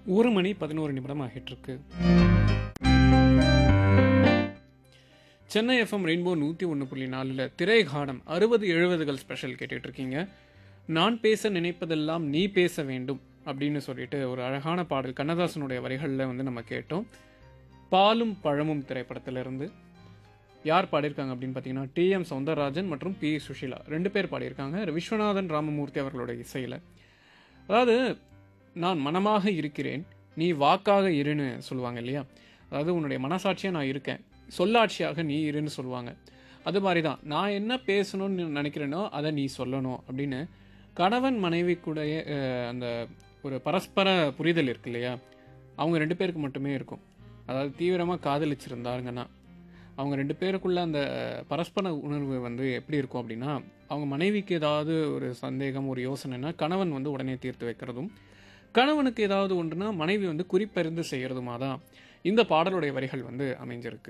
ஒரு மணி பதினோரு நிமிடம் ஆகிட்டு இருக்கு சென்னை எஃப்எம் ரெயின்போ நூற்றி ஒன்று புள்ளி நாலில் திரைகானம் அறுபது எழுபதுகள் ஸ்பெஷல் கேட்டுட்டு இருக்கீங்க நான் பேச நினைப்பதெல்லாம் நீ பேச வேண்டும் அப்படின்னு சொல்லிட்டு ஒரு அழகான பாடல் கண்ணதாசனுடைய வரிகளில் வந்து நம்ம கேட்டோம் பாலும் பழமும் திரைப்படத்திலிருந்து யார் பாடியிருக்காங்க அப்படின்னு பார்த்தீங்கன்னா டி எம் சௌந்தரராஜன் மற்றும் பி சுஷீலா ரெண்டு பேர் பாடியிருக்காங்க விஸ்வநாதன் ராமமூர்த்தி அவர்களோட இசையில் அதாவது நான் மனமாக இருக்கிறேன் நீ வாக்காக இருன்னு சொல்லுவாங்க இல்லையா அதாவது உன்னுடைய மனசாட்சியாக நான் இருக்கேன் சொல்லாட்சியாக நீ இருன்னு சொல்லுவாங்க அது மாதிரி தான் நான் என்ன பேசணும்னு நினைக்கிறேனோ அதை நீ சொல்லணும் அப்படின்னு கணவன் மனைவி கூட அந்த ஒரு பரஸ்பர புரிதல் இருக்கு இல்லையா அவங்க ரெண்டு பேருக்கு மட்டுமே இருக்கும் அதாவது தீவிரமாக காதலிச்சிருந்தாங்கன்னா அவங்க ரெண்டு பேருக்குள்ள அந்த பரஸ்பர உணர்வு வந்து எப்படி இருக்கும் அப்படின்னா அவங்க மனைவிக்கு ஏதாவது ஒரு சந்தேகம் ஒரு யோசனைனா கணவன் வந்து உடனே தீர்த்து வைக்கிறதும் கணவனுக்கு ஏதாவது ஒன்றுனா மனைவி வந்து குறிப்பறிந்து செய்கிறதுமா தான் இந்த பாடலுடைய வரிகள் வந்து அமைஞ்சிருக்கு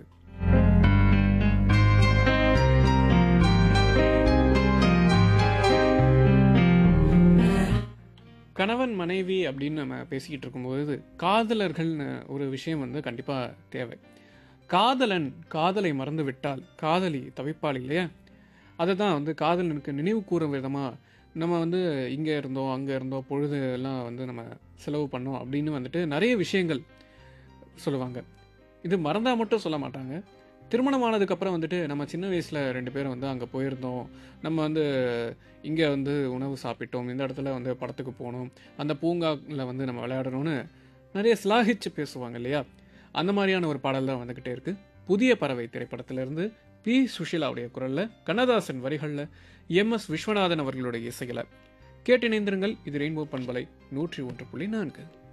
கணவன் மனைவி அப்படின்னு நம்ம பேசிக்கிட்டு இருக்கும்போது காதலர்கள்னு ஒரு விஷயம் வந்து கண்டிப்பாக தேவை காதலன் காதலை மறந்து விட்டால் காதலி தவிப்பாள் இல்லையா அதை தான் வந்து காதலனுக்கு நினைவு கூறும் விதமாக நம்ம வந்து இங்கே இருந்தோம் அங்கே இருந்தோம் பொழுது எல்லாம் வந்து நம்ம செலவு பண்ணோம் அப்படின்னு வந்துட்டு நிறைய விஷயங்கள் சொல்லுவாங்க இது மறந்தால் மட்டும் சொல்ல மாட்டாங்க திருமணம் ஆனதுக்கப்புறம் வந்துட்டு நம்ம சின்ன வயசில் ரெண்டு பேரும் வந்து அங்கே போயிருந்தோம் நம்ம வந்து இங்கே வந்து உணவு சாப்பிட்டோம் இந்த இடத்துல வந்து படத்துக்கு போனோம் அந்த பூங்காவில் வந்து நம்ம விளையாடணும்னு நிறைய சிலாகிச்சு பேசுவாங்க இல்லையா அந்த மாதிரியான ஒரு பாடல் தான் வந்துக்கிட்டே இருக்கு புதிய பறவை திரைப்படத்திலிருந்து பி சுஷிலாவுடைய குரலில் கண்ணதாசன் வரிகளில் எம் எஸ் விஸ்வநாதன் அவர்களுடைய இசையில் கேட்டிணைந்திருங்கள் இது ரெயின்போ பண்பலை நூற்றி ஒன்று புள்ளி நான்கு